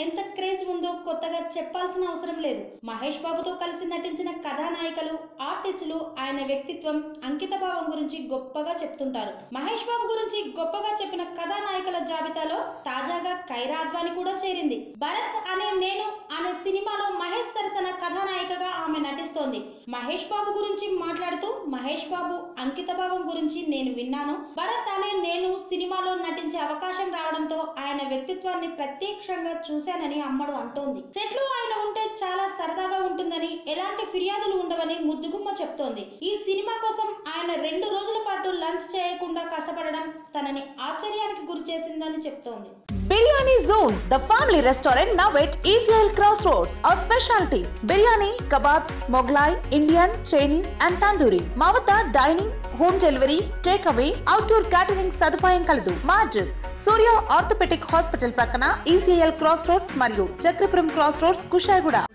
ఎంత క్రేజ్ ఉందో కొత్తగా చెప్పాల్సిన అవసరం లేదు మహేష్ బాబుతో కలిసి నటించిన కథానాయికలు ఆర్టిస్టులు ఆయన వ్యక్తిత్వం అంకిత భావం గురించి గొప్పగా చెప్తుంటారు మహేష్ బాబు గురించి గొప్పగా చెప్పిన కథానాయికల జాబితాలో తాజాగా కైరా అద్వాని కూడా చేరింది భరత్ అనే నేను అనే సినిమాలో మహేష్ సరసన కథానాయికగా ఆమె నటిస్తోంది మహేష్ బాబు గురించి మాట్లాడుతూ మహేష్ బాబు అంకిత భావం గురించి నేను విన్నాను భరత్ అనే నేను సినిమాలో నటించే అవకాశం రావడంతో ఆయన వ్యక్తిత్వాన్ని ప్రత్యక్షంగా చూశానని అమ్మడు అంటోంది సెట్ లో ఆయన ఉంటే చాలా సరదాగా ఉంటుందని ఎలాంటి ఫిర్యాదులు ఉండవని ముద్దుగుమ్మ చెప్తోంది ఈ సినిమా కోసం ఆయన రెండు రోజుల పాటు లంచ్ చేయకుండా కష్టపడడం తనని ఆశ్చర్యానికి గురి చేసిందని చెప్తోంది Biryani Zone, the family restaurant now at ECL Crossroads. Our specialties biryani, kebabs, Moglai, Indian, Chinese, and tandoori. మా వద్ద dining home delivery take away outdoor catering సదుపాయం కలదు మా అడ్రస్ సూర్య ఆర్థోపెటిక్ హాస్పిటల్ ప్రక్కన ఈసీఎల్ క్రాస్ రోడ్స్ మరియు Chakrapuram cross roads Kushaiguda